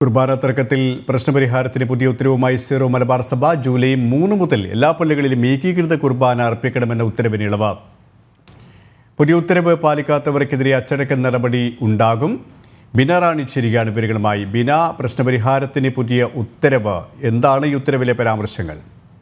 കുർബാന തർക്കത്തിൽ പ്രശ്നപരിഹാരത്തിന് പുതിയ ഉത്തരവുമായി സീറോ മലബാർ സഭ ജൂലൈ മൂന്ന് മുതൽ എല്ലാ പള്ളികളിലും ഏകീകൃത കുർബാന അർപ്പിക്കണമെന്ന ഉത്തരവിന് ഇളവ് പുതിയ ഉത്തരവ് പാലിക്കാത്തവർക്കെതിരെ അച്ചടക്ക നടപടി ഉണ്ടാകും ബിന റാണി ചേരുകയാണ് വിവരങ്ങളുമായി ബിന പ്രശ്നപരിഹാരത്തിന് പുതിയ ഉത്തരവ് എന്താണ് ഈ ഉത്തരവിലെ പരാമർശങ്ങൾ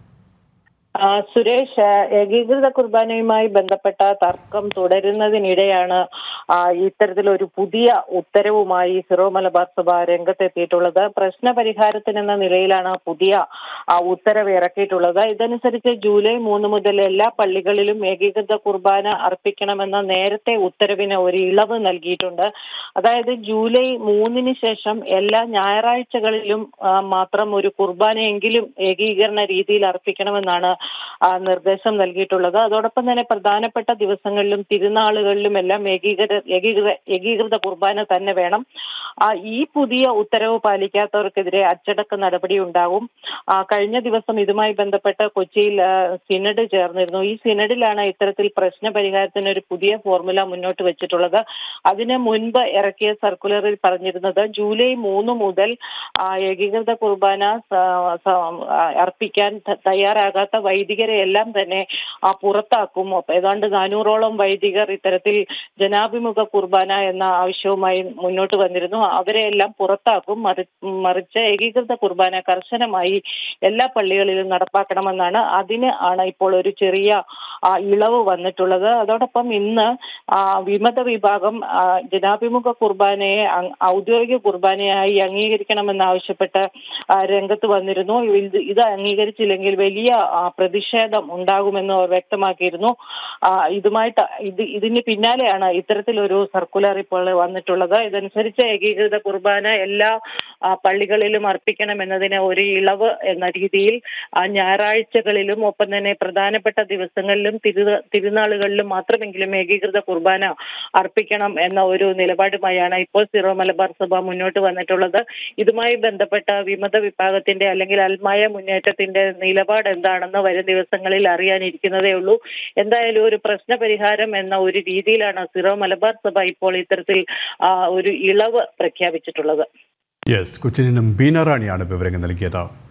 ആ, സുരേഷ് ആ, ഏകീകൃത കുർബാനയുമായി ബന്ധപ്പെട്ട തർക്കം തുടരുന്നതിനിടെയാണ് ആ, ഇത്തരത്തിലൊരു പുതിയ ഉത്തരവുമായി സിറോ മലബാർ സഭ രംഗത്തെത്തിയിട്ടുള്ളത് പ്രശ്ന പരിഹാരത്തിനെന്ന നിലയിലാണ് പുതിയ ആ, ഉത്തരവ് ഇറക്കിയിട്ടുള്ളത് ഇതനുസരിച്ച് ജൂലൈ മൂന്ന് മുതൽ എല്ലാ പള്ളികളിലും ഏകീകൃത കുർബാന അർപ്പിക്കണമെന്ന നേരത്തെ ഉത്തരവിന് ഒരു ഇളവ് നൽകിയിട്ടുണ്ട് അതായത് ജൂലൈ മൂന്നിന് ശേഷം എല്ലാ ഞായറാഴ്ചകളിലും ആ, മാത്രം ഒരു കുർബാനയെങ്കിലും ഏകീകരണ രീതിയിൽ അർപ്പിക്കണമെന്നാണ് ആ, നിർദ്ദേശം നൽകിയിട്ടുള്ളത് അതോടൊപ്പം തന്നെ പ്രധാനപ്പെട്ട ദിവസങ്ങളിലും തിരുനാളുകളിലും എല്ലാം ഏകീകൃത ഏകീകൃത ഏകീകൃത കുർബാന തന്നെ വേണം ആ, ഈ പുതിയ ഉത്തരവ് പാലിക്കാത്തവർക്കെതിരെ അച്ചടക്ക നടപടി ഉണ്ടാകും ആ, കഴിഞ്ഞ ദിവസം ഇതുമായി ബന്ധപ്പെട്ട് കൊച്ചിയിൽ ആ, സിനഡ് ചേർന്നിരുന്നു ഈ സിനഡിലാണ് ഇത്തരത്തിൽ പ്രശ്ന പരിഹാരത്തിന് ഒരു പുതിയ ഫോർമുല മുന്നോട്ട് വെച്ചിട്ടുള്ളത് അതിന് മുൻപ് ഇറക്കിയ സർക്കുലറിൽ പറഞ്ഞിരുന്നത് ജൂലൈ മൂന്ന് മുതൽ ആ, ഏകീകൃത കുർബാന സ- സ- ആ, അർപ്പിക്കാൻ ത- തയ്യാറാകാത്ത വൈദികരെ എല്ലാം തന്നെ ആ, പുറത്താക്കും അപ്പൊ ഏതാണ്ട് നാനൂറോളം വൈദികർ ഇത്തരത്തിൽ ജനാഭിമുഖ കുർബാന എന്ന ആവശ്യവുമായി മുന്നോട്ട് വന്നിരുന്നു അവരെ എല്ലാം പുറത്താക്കും മറി- മറിച്ച് ഏകീകൃത കുർബാന കർശനമായി എല്ലാ പള്ളികളിലും നടപ്പാക്കണമെന്നാണ് അതിന് ആണ് ഇപ്പോൾ ഒരു ചെറിയ ആ, ഇളവ് വന്നിട്ടുള്ളത് അതോടൊപ്പം ഇന്ന് ആ, വിമത വിഭാഗം ആ, ജനാഭിമുഖ കുർബാനയെ അ- ഔദ്യോഗിക കുർബാനയായി അംഗീകരിക്കണമെന്നാവശ്യപ്പെട്ട് ആ, രംഗത്ത് വന്നിരുന്നു ഇത് ഇത് അംഗീകരിച്ചില്ലെങ്കിൽ വലിയ ആ, പ്രതിഷേധം ഉണ്ടാകുമെന്ന് അവർ വ്യക്തമാക്കിയിരുന്നു ആ, ഇതുമായിട്ട് ഇത് ഇതിന് പിന്നാലെയാണ് ഇത്തരത്തിലൊരു സർക്കുലർ ഇപ്പോൾ വന്നിട്ടുള്ളത് ഇതനുസരിച്ച് ഏകീകൃത കുർബാന എല്ലാ ആ, പള്ളികളിലും അർപ്പിക്കണമെന്നതിന് ഒരു ഇളവ് എന്ന രീതിയിൽ ആ, ഞായറാഴ്ചകളിലും ഒപ്പം തന്നെ പ്രധാനപ്പെട്ട ദിവസങ്ങളിലും തിരു തിരുനാളുകളിലും മാത്രമെങ്കിലും ഏകീകൃത കുർബാന അർപ്പിക്കണം എന്ന ഒരു നിലപാടുമായാണ് ഇപ്പോൾ സിറോ മലബാർ സഭ മുന്നോട്ട് വന്നിട്ടുള്ളത് ഇതുമായി ബന്ധപ്പെട്ട വിമത വിഭാഗത്തിന്റെ അല്ലെങ്കിൽ അൽമായ മുന്നേറ്റത്തിന്റെ നിലപാട് എന്താണെന്ന് വരും ദിവസങ്ങളിൽ അറിയാനിരിക്കുന്നതേ ഉള്ളൂ എന്തായാലും ഒരു പ്രശ്ന പരിഹാരം എന്ന ഒരു രീതിയിലാണ് സിറോ മലബാർ സഭ ഇപ്പോൾ ഇത്തരത്തിൽ ആ, ഒരു ഇളവ് പ്രഖ്യാപിച്ചിട്ടുള്ളത് യെസ് കൊച്ചിനും ബീന റാണിയാണ് വിവരങ്ങൾ നൽകിയത്